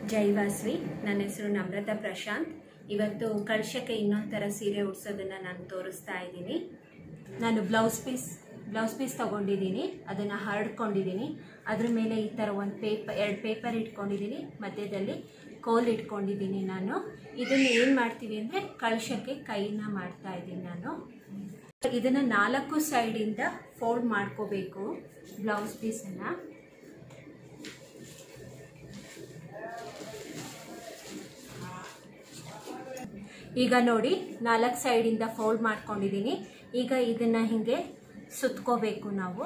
ಜೈ ವಾಸ್ವಿ ನನ್ನ ಹೆಸರು ನಮ್ರತಾ ಪ್ರಶಾಂತ್ ಇವತ್ತು ಕಳಶಕ್ಕೆ ಇನ್ನೊಂದು ಥರ ಸೀರೆ ಉಡ್ಸೋದನ್ನು ನಾನು ತೋರಿಸ್ತಾ ಇದ್ದೀನಿ ನಾನು ಬ್ಲೌಸ್ ಪೀಸ್ ಬ್ಲೌಸ್ ಪೀಸ್ ತೊಗೊಂಡಿದ್ದೀನಿ ಅದನ್ನು ಹರಡ್ಕೊಂಡಿದ್ದೀನಿ ಅದ್ರ ಮೇಲೆ ಈ ಥರ ಒಂದು ಪೇಪರ್ ಎರಡು ಪೇಪರ್ ಇಟ್ಕೊಂಡಿದ್ದೀನಿ ಮಧ್ಯದಲ್ಲಿ ಕೋಲ್ ಇಟ್ಕೊಂಡಿದ್ದೀನಿ ನಾನು ಇದನ್ನು ಏನು ಮಾಡ್ತೀವಿ ಅಂದರೆ ಕಳಶಕ್ಕೆ ಕೈನ ಮಾಡ್ತಾ ಇದ್ದೀನಿ ನಾನು ಇದನ್ನು ನಾಲ್ಕು ಸೈಡಿಂದ ಫೋಲ್ಡ್ ಮಾಡ್ಕೋಬೇಕು ಬ್ಲೌಸ್ ಪೀಸನ್ನು ಈಗ ನೋಡಿ ನಾಲ್ಕು ಸೈಡಿಂದ ಫೋಲ್ಡ್ ಮಾಡ್ಕೊಂಡಿದ್ದೀನಿ ಈಗ ಇದನ್ನು ಹೀಗೆ ಸುತ್ಕೋಬೇಕು ನಾವು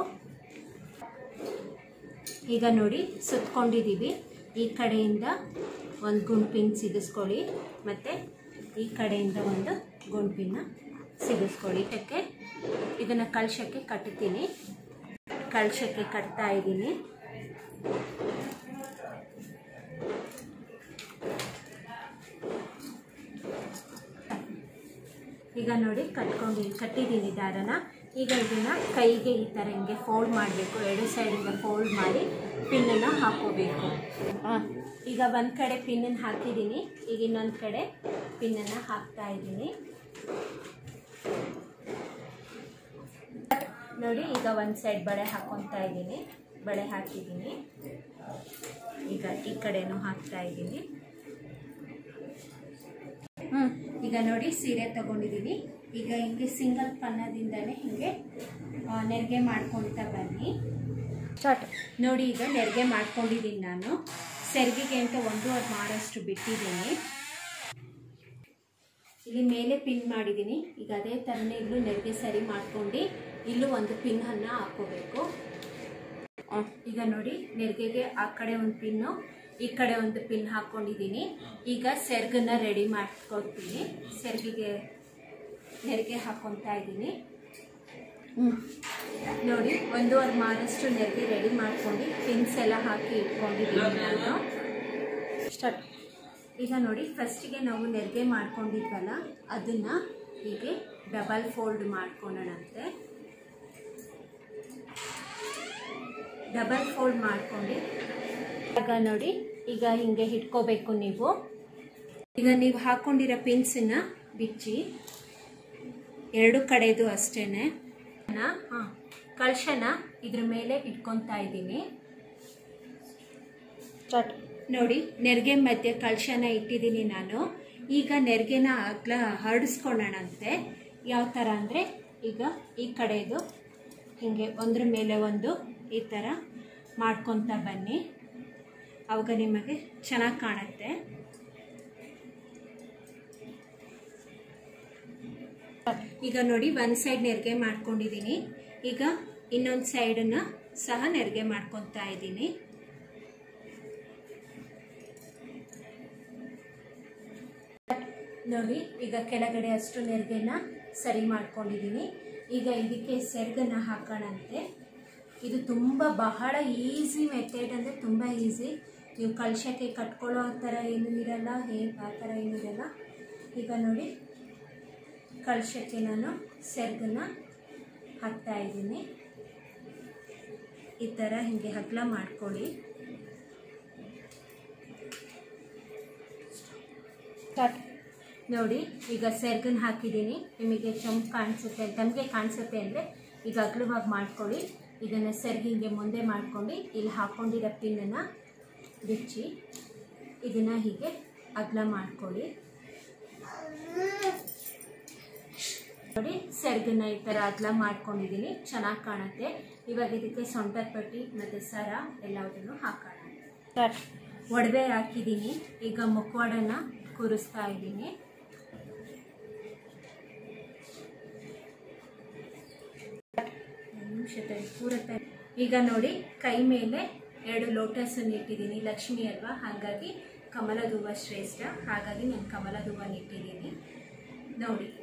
ಈಗ ನೋಡಿ ಸುತ್ಕೊಂಡಿದ್ದೀವಿ ಈ ಕಡೆಯಿಂದ ಒಂದು ಗುಂಪಿನ ಸಿಗಿಸ್ಕೊಳ್ಳಿ ಮತ್ತು ಈ ಕಡೆಯಿಂದ ಒಂದು ಗುಂಪಿನ ಸಿಗಿಸ್ಕೊಳ್ಳಿ ಇದಕ್ಕೆ ಇದನ್ನು ಕಳಶಕ್ಕೆ ಕಟ್ತೀನಿ ಕಳಶಕ್ಕೆ ಕಟ್ತಾ ಇದ್ದೀನಿ ಈಗ ನೋಡಿ ಕಟ್ಕೊಂಡು ಕಟ್ಟಿದ್ದೀನಿ ದಾರನ ಈಗ ಇದನ್ನ ಕೈಗೆ ಈ ಥರ ಹಿಂಗೆ ಫೋಲ್ಡ್ ಮಾಡಬೇಕು ಎರಡು ಸೈಡಿಂದ ಫೋಲ್ಡ್ ಮಾಡಿ ಪಿನ್ನನ್ನು ಹಾಕೋಬೇಕು ಈಗ ಒಂದು ಕಡೆ ಪಿನ್ನನ್ನು ಹಾಕಿದ್ದೀನಿ ಈಗ ಇನ್ನೊಂದು ಕಡೆ ಪಿನ್ನನ್ನು ಹಾಕ್ತಾ ಇದ್ದೀನಿ ನೋಡಿ ಈಗ ಒಂದು ಸೈಡ್ ಬಳೆ ಹಾಕೊತಾ ಇದ್ದೀನಿ ಬಳೆ ಹಾಕಿದ್ದೀನಿ ಈಗ ಈ ಕಡೆನೂ ಹಾಕ್ತಾ ಇದ್ದೀನಿ ಹ್ಞೂ ಈಗ ನೋಡಿ ಸೀರೆ ತಗೊಂಡಿದ್ದೀನಿ ಈಗ ಹಿಂಗೆ ಸಿಂಗಲ್ ಪನ್ನದಿಂದನೇ ಹಿಂಗೆ ಆ, ನೆರಿಗೆ ಮಾಡ್ಕೊಳ್ತಾ ಬನ್ನಿ ಸ್ಟಾರ್ಟ್ ನೋಡಿ ಈಗ ನೆರಿಗೆ ಮಾಡ್ಕೊಂಡಿದ್ದೀನಿ ನಾನು ಸೆರ್ಗಿಗೆ ಅಂತ ಒಂದೂವರೆ ಮಾರಷ್ಟು ಬಿಟ್ಟಿದ್ದೀನಿ ಇಲ್ಲಿ ಮೇಲೆ ಪಿನ್ ಮಾಡಿದ್ದೀನಿ ಈಗ ಅದೇ ಥರನೇ ಇಲ್ಲೂ ನೆರಿಗೆ ಸರಿ ಮಾಡ್ಕೊಂಡು ಇಲ್ಲೂ ಒಂದು ಪಿನ್ನನ್ನು ಹಾಕೋಬೇಕು ಈಗ ನೋಡಿ ನೆರಿಗೆಗೆ ಆ ಕಡೆ ಒಂದು ಪಿನ್ನು ಈ ಕಡೆ ಒಂದು ಪಿನ್ ಹಾಕೊಂಡಿದ್ದೀನಿ ಈಗ ಸೆರ್ಗನ್ನ ರೆಡಿ ಮಾಡ್ಕೊಳ್ತೀನಿ ಸೆರ್ಗಿಗೆ ನೆರಿಗೆ ಹಾಕೊತಾ ಇದ್ದೀನಿ ನೋಡಿ ಒಂದೂವರೆ ಮಾರಷ್ಟು ನೆರಿಗೆ ರೆಡಿ ಮಾಡ್ಕೊಂಡು ಪಿನ್ಸ್ ಎಲ್ಲ ಹಾಕಿ ಇಟ್ಕೊಂಡಿದ್ದೀನಿ ನಾನು ಸ್ಟಾರ್ಟ್ ಈಗ ನೋಡಿ ಫಸ್ಟಿಗೆ ನಾವು ನೆರಿಗೆ ಮಾಡ್ಕೊಂಡಿದ್ವಲ್ಲ ಅದನ್ನು ಹೀಗೆ ಡಬಲ್ ಫೋಲ್ಡ್ ಮಾಡ್ಕೊಳ್ಳೋಣಂತೆ ಡಬಲ್ ಫೋಲ್ಡ್ ಮಾಡ್ಕೊಂಡು ಈಗ ನೋಡಿ ಈಗ ಹಿಂಗೆ ಇಟ್ಕೋಬೇಕು ನೀವು ಈಗ ನೀವು ಹಾಕೊಂಡಿರೋ ಪಿನ್ಸನ್ನ ಬಿಚ್ಚಿ ಎರಡು ಕಡೆದು ಅಷ್ಟೇನೆ ಹಾಂ ಕಳಶನ ಇದ್ರ ಮೇಲೆ ಇಟ್ಕೊತಾ ಇದ್ದೀನಿ ನೋಡಿ ನೆರಿಗೆ ಮಧ್ಯೆ ಕಳಶನ ಇಟ್ಟಿದ್ದೀನಿ ನಾನು ಈಗ ನೆರಿಗೆನ ಅಗ್ಲ ಹರಡಿಸ್ಕೊಳ್ಳೋಣಂತೆ ಯಾವ ಥರ ಅಂದರೆ ಈಗ ಈ ಕಡೆದು ಹೀಗೆ ಒಂದ್ರ ಮೇಲೆ ಒಂದು ಈ ಥರ ಮಾಡ್ಕೊತ ಬನ್ನಿ ಅವಾಗ ನಿಮಗೆ ಚೆನ್ನಾಗಿ ಕಾಣುತ್ತೆ ಈಗ ನೋಡಿ ಒಂದು ಸೈಡ್ ನೆರಿಗೆ ಮಾಡ್ಕೊಂಡಿದ್ದೀನಿ ಈಗ ಇನ್ನೊಂದು ಸೈಡನ್ನು ಸಹ ನೆರಿಗೆ ಮಾಡ್ಕೊತಾ ಇದ್ದೀನಿ ನೋಡಿ ಈಗ ಕೆಳಗಡೆ ಅಷ್ಟು ನೆರಿಗೆನ ಸರಿ ಮಾಡ್ಕೊಂಡಿದ್ದೀನಿ ಈಗ ಇದಕ್ಕೆ ಸೆರ್ಗನ್ನ ಹಾಕೋಣಂತೆ ಇದು ತುಂಬ ಬಹಳ ಈಸಿ ಮೆಥಡ್ ಅಂದರೆ ತುಂಬ ಈಸಿ ನೀವು ಕಳಶಕ್ಕೆ ಕಟ್ಕೊಳ್ಳೋ ಥರ ಏನೂ ಇರಲ್ಲ ಹೇಗೆ ಆ ಥರ ಏನೂ ಇರಲ್ಲ ಈಗ ನೋಡಿ ಕಳಶಕ್ಕೆ ನಾನು ಸೆರ್ಗನ್ನ ಹಾಕ್ತಾ ಇದ್ದೀನಿ ಈ ಥರ ಹೀಗೆ ಹಗ್ಲ ಮಾಡ್ಕೊಳ್ಳಿ ನೋಡಿ ಈಗ ಸೆರ್ಗನ್ ಹಾಕಿದ್ದೀನಿ ನಿಮಗೆ ಚಂಪ್ ಕಾಣಿಸುತ್ತೆ ತಮಗೆ ಕಾಣಿಸುತ್ತೆ ಅಂದರೆ ಈಗ ಅಗ್ಲವಾಗಿ ಮಾಡ್ಕೊಳ್ಳಿ ಇದನ್ನು ಸೆರ್ಗಿಂಗೆ ಮುಂದೆ ಮಾಡ್ಕೊಂಡು ಇಲ್ಲಿ ಹಾಕ್ಕೊಂಡಿರೋ ಪಿನ್ನನ್ನು ಬಿಚ್ಚಿ ಇದನ್ನು ಹೀಗೆ ಅಗ್ಲ ಮಾಡ್ಕೊಳ್ಳಿ ನೋಡಿ ಸೆರ್ಗನ್ನ ಈ ಥರ ಅಗ್ಲ ಮಾಡ್ಕೊಂಡಿದ್ದೀನಿ ಚೆನ್ನಾಗಿ ಕಾಣುತ್ತೆ ಇವಾಗ ಇದಕ್ಕೆ ಸೊಂಟದ ಪಟ್ಟಿ ಮತ್ತು ಸರ ಎಲ್ಲದನ್ನು ಹಾಕೋಣ ಒಡವೆ ಹಾಕಿದ್ದೀನಿ ಈಗ ಮುಖವಾಡನ ಕೂರಿಸ್ತಾ ಇದ್ದೀನಿ ನಿಮಿಷ ಕೂರುತ್ತೆ ಈಗ ನೋಡಿ ಕೈ ಮೇಲೆ ಎರಡು ಲೋಟಸನ್ನು ಇಟ್ಟಿದ್ದೀನಿ ಲಕ್ಷ್ಮಿ ಅಲ್ವಾ ಹಾಗಾಗಿ ಕಮಲದ ಹೂವು ಶ್ರೇಷ್ಠ ಹಾಗಾಗಿ ನಾನು ಕಮಲದ ಹೂವನ್ನು ಇಟ್ಟಿದ್ದೀನಿ ನೋಡಿ